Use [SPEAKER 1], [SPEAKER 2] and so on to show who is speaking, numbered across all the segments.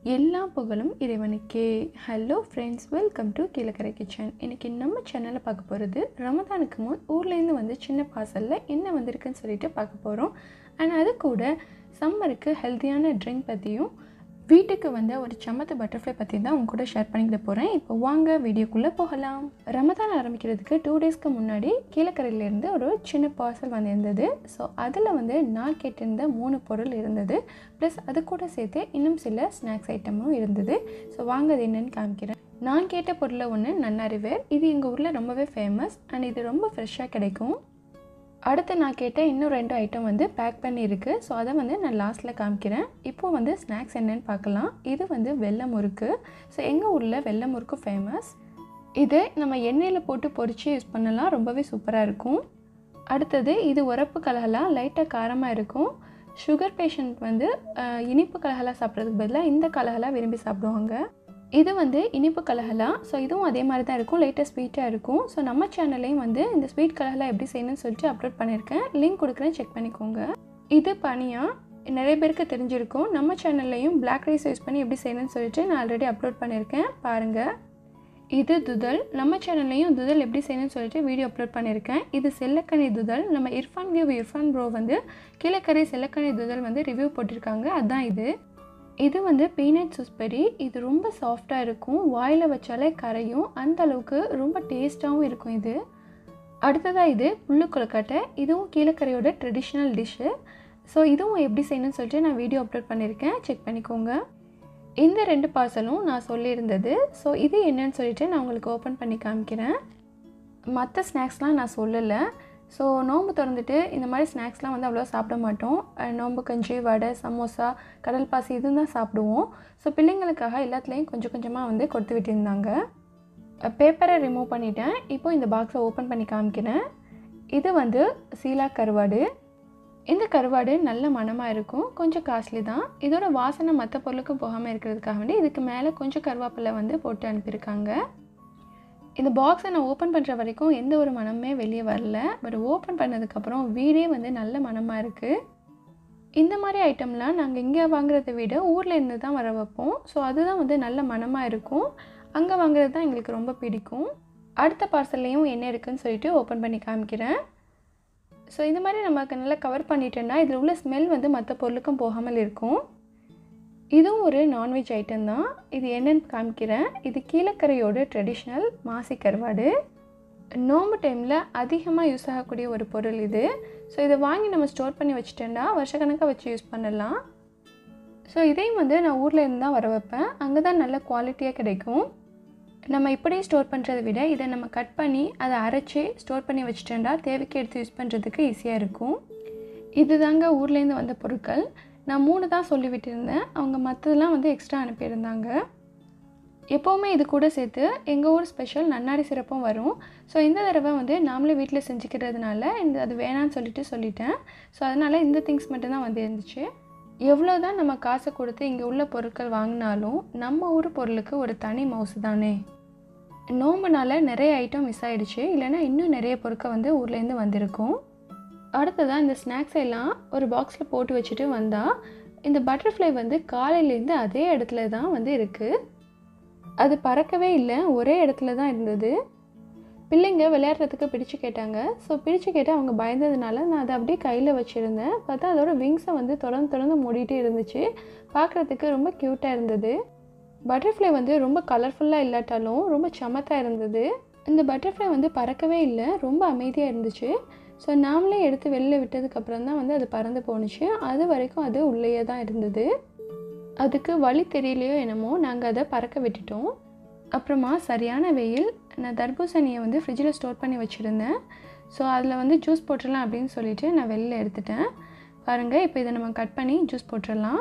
[SPEAKER 1] எல்லா புகழும் இறைவனுக்கே hello friends welcome to Kilakarai kitchen இன்றைக்கி நம்ம சேனலில் பார்க்க போகிறது ரமதானுக்கு முன் ஊர்லேருந்து வந்து சின்ன பார்சலில் என்ன வந்திருக்குன்னு சொல்லிட்டு பார்க்க போகிறோம் அண்ட் அது கூட சம்மருக்கு ஹெல்த்தியான ட்ரிங்க் பற்றியும் வீட்டுக்கு வந்த ஒரு சமத்து பட்டர்ஃப்ளை பற்றி தான் உங்க கூட ஷேர் பண்ணிக்கிட போகிறேன் இப்போ வாங்க வீடியோக்குள்ளே போகலாம் ரமதான் ஆரம்பிக்கிறதுக்கு டூ டேஸ்க்கு முன்னாடி கீழக்கரையிலேருந்து ஒரு சின்ன பார்சல் வந்திருந்தது ஸோ அதில் வந்து நான் கேட்டிருந்த மூணு பொருள் இருந்தது ப்ளஸ் அது கூட சேர்த்து இன்னும் சில ஸ்நாக்ஸ் ஐட்டமும் இருந்தது ஸோ வாங்க அது என்னன்னு காமிக்கிறேன் நான் கேட்ட பொருளை ஒன்று நன்னாரிவேர் இது எங்கள் ஊரில் ரொம்பவே ஃபேமஸ் அண்ட் இது ரொம்ப ஃப்ரெஷ்ஷாக கிடைக்கும் அடுத்து நான் கேட்ட இன்னும் ரெண்டு ஐட்டம் வந்து பேக் பண்ணியிருக்கு ஸோ அதை வந்து நான் லாஸ்ட்டில் காமிக்கிறேன் இப்போது வந்து ஸ்நாக்ஸ் என்னன்னு பார்க்கலாம் இது வந்து வெள்ளை முறுக்கு ஸோ எங்கள் ஊரில் வெள்ளை முறுக்கு ஃபேமஸ் இது நம்ம எண்ணெயில் போட்டு பொரித்து யூஸ் பண்ணலாம் ரொம்பவே சூப்பராக இருக்கும் அடுத்தது இது உரப்பு கலகலாம் லைட்டாக காரமாக இருக்கும் சுகர் பேஷண்ட் வந்து அஹ், இனிப்பு கலகலா சாப்பிட்றதுக்கு பதிலாக இந்த கலகலா விரும்பி சாப்பிடுவாங்க இது வந்து இனிப்பு கலகலா ஸோ இதுவும் அதே மாதிரி தான் இருக்கும் லைட்டாக ஸ்வீட்டாக இருக்கும் ஸோ நம்ம சேனல்லையும் வந்து இந்த ஸ்வீட் கலகலா எப்படி செய்யணும்னு சொல்லிட்டு அப்லோட் பண்ணியிருக்கேன் லிங்க் கொடுக்குறேன் செக் பண்ணிக்கோங்க இது பனியாக நிறைய பேருக்கு தெரிஞ்சிருக்கும் நம்ம சேனல்லையும் Black ரைஸ் யூஸ் பண்ணி எப்படி செய்யணும்னு சொல்லிட்டு நான் ஆல்ரெடி அப்லோட் பண்ணியிருக்கேன் பாருங்கள் இது துதல் நம்ம சேனல்லையும் துதல் எப்படி செய்யணும்னு சொல்லிட்டு வீடியோ அப்லோட் பண்ணியிருக்கேன் இது செல்லக்கனி துதல் நம்ம இர்ஃபான் வியூ இர்ஃபான் ப்ரோ வந்து கீழக்கரை செல்லக்கனி துதல் வந்து ரிவ்யூ போட்டிருக்காங்க அதான் இது இது வந்து பீனட் சுஸ்பெரி இது ரொம்ப சாஃப்டாக இருக்கும் வாயில் வச்சாலே கரையும் அந்த அளவுக்கு ரொம்ப டேஸ்ட்டாகவும் இருக்கும் இது அடுத்ததாக இது புல்லு கொழுக்கட்டை இதுவும் கீழக்கரையோட ட்ரெடிஷ்னல் டிஷ்ஷு ஸோ இதுவும் எப்படி செய்யணும்னு சொல்லிட்டு நான் வீடியோ அப்லோட் பண்ணியிருக்கேன் செக் பண்ணிக்கோங்க இந்த ரெண்டு பார்சலும் நான் சொல்லியிருந்தது ஸோ இது என்னன்னு சொல்லிட்டு நான் உங்களுக்கு ஓப்பன் பண்ணி காமிக்கிறேன் மற்ற ஸ்நாக்ஸ்லாம் நான் சொல்லலை ஸோ நோன்பு திறந்துட்டு இந்த மாதிரி ஸ்நாக்ஸ்லாம் வந்து அவ்வளோ சாப்பிட மாட்டோம் அஹ் நோன்பு கஞ்சி வடை சமோசா கடல் பாசி இதுவும் தான் சாப்பிடுவோம் ஸோ பிள்ளைங்களுக்காக எல்லாத்துலேயும் கொஞ்சம் கொஞ்சமாக வந்து கொடுத்து விட்டுருந்தாங்க பேப்பரை ரிமூவ் பண்ணிட்டேன் இப்போ இந்த பாக்ஸை ஓப்பன் பண்ணி காமிக்கிறேன் இது வந்து சீலா கருவாடு இந்த கருவாடு நல்ல மணமாக இருக்கும் கொஞ்சம் காஸ்ட்லி தான் இதோட வாசனை மற்ற பொருளுக்கும் போகாமல் இருக்கிறதுக்காக வேண்டி இதுக்கு மேலே கொஞ்சம் கருவேப்பிலை வந்து போட்டு அனுப்பியிருக்காங்க இந்த பாக்ஸை நான் ஓப்பன் பண்ணுற வரைக்கும் எந்த ஒரு மனமே வெளியே வரல பட் ஓப்பன் பண்ணதுக்கப்புறம் வீடே வந்து நல்ல மனமாக இருக்குது இந்த மாதிரி ஐட்டம்லாம் நாங்கள் இங்கே வாங்குறதை விட ஊரில் இருந்து தான் வர வைப்போம் ஸோ அதுதான் வந்து நல்ல மனமாக இருக்கும் அங்கே வாங்குறது தான் எங்களுக்கு ரொம்ப பிடிக்கும் அடுத்த பார்சல்லையும் என்ன இருக்குன்னு சொல்லிட்டு ஓப்பன் பண்ணி காமிக்கிறேன் ஸோ இந்த மாதிரி நமக்கு நல்லா கவர் பண்ணிட்டோன்னா இதில் உள்ள ஸ்மெல் வந்து மற்ற பொருளுக்கும் போகாமல் இருக்கும் இதுவும் ஒரு நான்வெஜ் ஐட்டம் தான் இது என்னன்னு காமிக்கிறேன் இது கீழக்கரையோட ட்ரெடிஷ்னல் மாசி கருவாடு நோம்பு டைமில் அதிகமாக யூஸ் ஆகக்கூடிய ஒரு பொருள் இது ஸோ இதை வாங்கி நம்ம ஸ்டோர் பண்ணி வச்சுட்டோன்னா வருஷக்கணக்காக வச்சு யூஸ் பண்ணலாம் ஸோ இதையும் வந்து நான் ஊரில் இருந்து தான் வர வைப்பேன் அங்கே தான் நல்ல குவாலிட்டியாக கிடைக்கும் நம்ம இப்படியே ஸ்டோர் பண்ணுறதை விட இதை நம்ம கட் பண்ணி அதை அரைச்சி ஸ்டோர் பண்ணி வச்சுட்டோம்னா தேவைக்கு எடுத்து யூஸ் பண்ணுறதுக்கு ஈஸியாக இருக்கும் இது தாங்க ஊர்லேருந்து வந்த பொருட்கள் நான் மூணு தான் சொல்லி விட்டுருந்தேன் அவங்க மற்றதெல்லாம் வந்து எக்ஸ்ட்ரா அனுப்பியிருந்தாங்க எப்போவுமே இது கூட சேர்த்து எங்கள் ஊர் ஸ்பெஷல் நன்னாரி சிறப்பும் வரும் ஸோ இந்த தடவை வந்து நாமளே வீட்டில் செஞ்சுக்கிறதுனால இந்த அது வேணான்னு சொல்லிட்டு சொல்லிட்டேன் ஸோ அதனால் இந்த திங்ஸ் மட்டும்தான் வந்து இருந்துச்சு எவ்வளோ தான் நம்ம காசை கொடுத்து இங்கே உள்ள பொருட்கள் வாங்கினாலும் நம்ம ஊர் பொருளுக்கு ஒரு தனி மவுசு தானே நோம்புனால நிறைய ஐட்டம் மிஸ் ஆயிடுச்சு இல்லைன்னா இன்னும் நிறைய பொருட்கள் வந்து ஊர்லேருந்து வந்திருக்கும் அடுத்ததாக இந்த ஸ்நாக்ஸ் எல்லாம் ஒரு பாக்ஸில் போட்டு வச்சுட்டு வந்தால் இந்த பட்டர்ஃப்ளை வந்து காலையிலேருந்து அதே இடத்துல தான் வந்து இருக்குது அது பறக்கவே இல்லை ஒரே இடத்துல தான் இருந்தது பிள்ளைங்க விளையாடுறதுக்கு பிடிச்சு கேட்டாங்க ஸோ பிடிச்சு கேட்டு அவங்க பயந்ததுனால நான் அதை அப்படியே கையில் வச்சுருந்தேன் பார்த்தா அதோட விங்ஸை வந்து தொடர்ந்து தொடர்ந்து மூடிட்டே இருந்துச்சு பார்க்குறதுக்கு ரொம்ப க்யூட்டாக இருந்தது பட்டர்ஃப்ளை வந்து ரொம்ப கலர்ஃபுல்லாக இல்லாட்டாலும் ரொம்ப சமத்தாக இருந்தது இந்த பட்டர்ஃப்ளை வந்து பறக்கவே இல்லை ரொம்ப அமைதியாக இருந்துச்சு ஸோ நாமளே எடுத்து வெளில விட்டதுக்கப்புறம் தான் வந்து அது பறந்து போணுச்சு அது வரைக்கும் அது உள்ளேயே தான் இருந்தது அதுக்கு வழி தெரியலையோ என்னமோ நாங்கள் அதை பறக்க விட்டுட்டோம் அப்புறமா சரியான வெயில் நான் தர்பூசணியை வந்து ஃப்ரிட்ஜில் ஸ்டோர் பண்ணி வச்சுருந்தேன் ஸோ அதில் வந்து ஜூஸ் போட்டுடலாம் அப்படின்னு சொல்லிட்டு நான் வெளில எடுத்துட்டேன் பாருங்கள் இப்போ இதை நம்ம கட் பண்ணி ஜூஸ் போட்டுடலாம்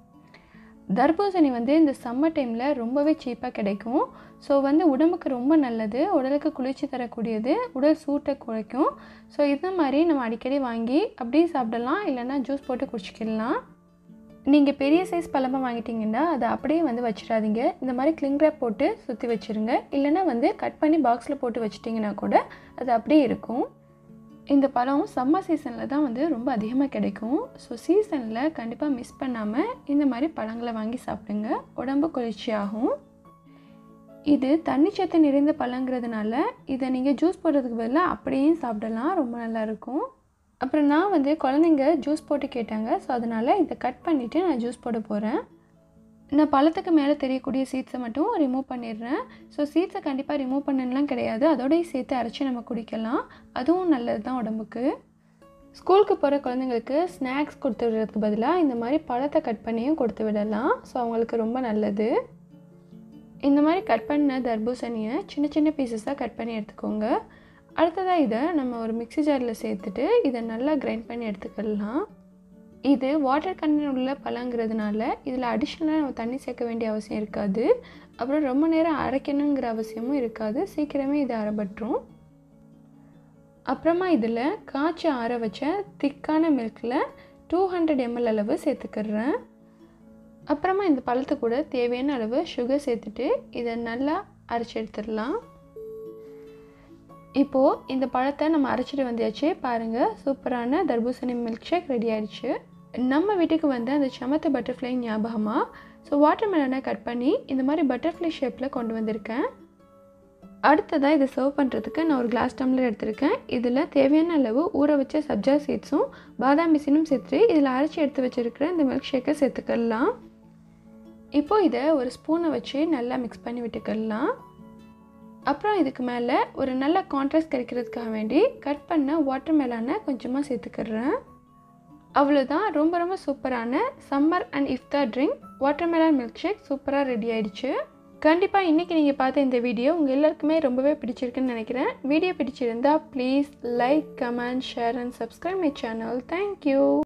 [SPEAKER 1] தர்பூசணி வந்து இந்த சம்மர் டைமில் ரொம்பவே சீப்பாக கிடைக்கும் ஸோ வந்து உடம்புக்கு ரொம்ப நல்லது உடலுக்கு குளிர்ச்சி தரக்கூடியது உடல் சூட்டை குறைக்கும் ஸோ இந்த மாதிரி நம்ம அடிக்கடி வாங்கி அப்படியே சாப்பிடலாம் இல்லைன்னா ஜூஸ் போட்டு குடிச்சிக்கலாம் நீங்கள் பெரிய சைஸ் பழமாக வாங்கிட்டீங்கன்னா அதை அப்படியே வந்து வச்சிடாதீங்க இந்த மாதிரி கிளிங் ரேப் போட்டு சுற்றி வச்சுருங்க இல்லைன்னா வந்து கட் பண்ணி பாக்ஸில் போட்டு வச்சிட்டிங்கன்னா கூட அது அப்படியே இருக்கும் இந்த பழம் சம்மர் சீசனில் தான் வந்து ரொம்ப அதிகமாக கிடைக்கும் ஸோ சீசனில் கண்டிப்பாக மிஸ் பண்ணாமல் இந்த மாதிரி பழங்களை வாங்கி சாப்பிடுங்க உடம்பு குளிர்ச்சியாகும் இது தண்ணிச்சத்து நிறைந்த பழங்கிறதுனால இதை நீங்கள் ஜூஸ் போடுறதுக்கு பதிலாக அப்படியே சாப்பிடலாம் ரொம்ப நல்லாயிருக்கும் அப்புறம் நான் வந்து குழந்தைங்க ஜூஸ் போட்டு கேட்டாங்க ஸோ அதனால் இதை கட் பண்ணிவிட்டு நான் ஜூஸ் போட போகிறேன் நான் பழத்துக்கு மேலே தெரியக்கூடிய சீட்ஸை மட்டும் ரிமூவ் பண்ணிடுறேன் ஸோ சீட்ஸை கண்டிப்பாக ரிமூவ் பண்ணலாம் கிடையாது அதோடய சேர்த்து அரைச்சி நம்ம குடிக்கலாம் அதுவும் நல்லது தான் உடம்புக்கு ஸ்கூலுக்கு போகிற குழந்தைங்களுக்கு ஸ்நாக்ஸ் கொடுத்து விடுறதுக்கு பதிலாக இந்த மாதிரி பழத்தை கட் பண்ணியும் கொடுத்து விடலாம் ஸோ அவங்களுக்கு ரொம்ப நல்லது இந்த மாதிரி கட் பண்ண தர்பூசணியை சின்ன சின்ன பீசஸாக கட் பண்ணி எடுத்துக்கோங்க அடுத்ததாக இதை நம்ம ஒரு மிக்ஸி ஜாரில் சேர்த்துட்டு இதை நல்லா கிரைண்ட் பண்ணி எடுத்துக்கலாம் இது வாட்டர் கண்டென்ட் உள்ள பழங்கிறதுனால இதில் அடிஷ்னலாக நம்ம தண்ணி சேர்க்க வேண்டிய அவசியம் இருக்காது அப்புறம் ரொம்ப நேரம் அரைக்கணுங்கிற அவசியமும் இருக்காது சீக்கிரமே இது அரைபட்டுரும் அப்புறமா இதில் காய்ச்சி ஆற வச்ச திக்கான மில்கில் டூ ஹண்ட்ரட் எம்எல் அளவு சேர்த்துக்கிறேன் அப்புறமா இந்த பழத்து கூட தேவையான அளவு சுகர் சேர்த்துட்டு இதை நல்லா அரைச்சி எடுத்துடலாம் இப்போது இந்த பழத்தை நம்ம அரைச்சிட்டு வந்தாச்சு பாருங்கள் சூப்பரான தர்பூசணி மில்க் ஷேக் ரெடி ஆயிடுச்சு நம்ம வீட்டுக்கு வந்து அந்த சமத்து பட்டர்ஃப்ளை ஞாபகமாக ஸோ வாட்டர் மெலனை கட் பண்ணி இந்த மாதிரி பட்டர்ஃப்ளை ஷேப்பில் கொண்டு வந்திருக்கேன் அடுத்ததாக இதை சர்வ் பண்ணுறதுக்கு நான் ஒரு கிளாஸ் டம்ளர் எடுத்திருக்கேன் இதில் தேவையான அளவு ஊற வச்ச சப்ஜா சீட்ஸும் பாதாம் மிஷினும் சேர்த்து இதில் அரைச்சி எடுத்து வச்சுருக்கிற இந்த மில்க் ஷேக்கை சேர்த்துக்கலாம் இப்போது இதை ஒரு ஸ்பூனை வச்சு நல்லா மிக்ஸ் பண்ணி விட்டுக்கலாம் அப்புறம் இதுக்கு மேலே ஒரு நல்ல கான்ட்ராஸ்ட் கிடைக்கிறதுக்காக வேண்டி கட் பண்ண வாட்டர் மெலானை கொஞ்சமாக சேர்த்துக்கிறேன் அவ்வளோதான் ரொம்ப ரொம்ப சூப்பரான சம்மர் அண்ட் இஃப்தார் drink watermelon milk shake சூப்பராக ரெடி ஆயிடுச்சு கண்டிப்பாக இன்றைக்கி நீங்கள் பார்த்த இந்த வீடியோ உங்கள் எல்லாருக்குமே ரொம்பவே பிடிச்சிருக்குன்னு நினைக்கிறேன் வீடியோ பிடிச்சிருந்தா please like comment share and subscribe my channel thank you